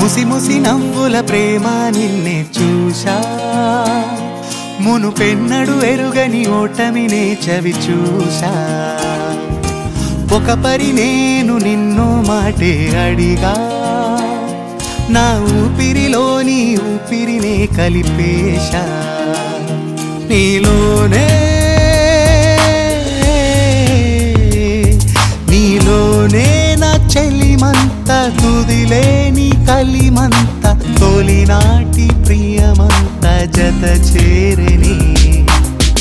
ముసి ముసి నవ్వుల ప్రేమ నిన్నే చూశా మునుపెన్నడు ఎరుగని ఓటమినే చవి చూశా ఒక పరి నేను నిన్ను మాటే అడిగా నా ఊపిరిలోని ఊపిరినే కలిపేశా నీలోనే నీలోనే నా చెలిమంత తుదిలేని కలిమంత తొలినాటి ప్రియమంత జత చేరే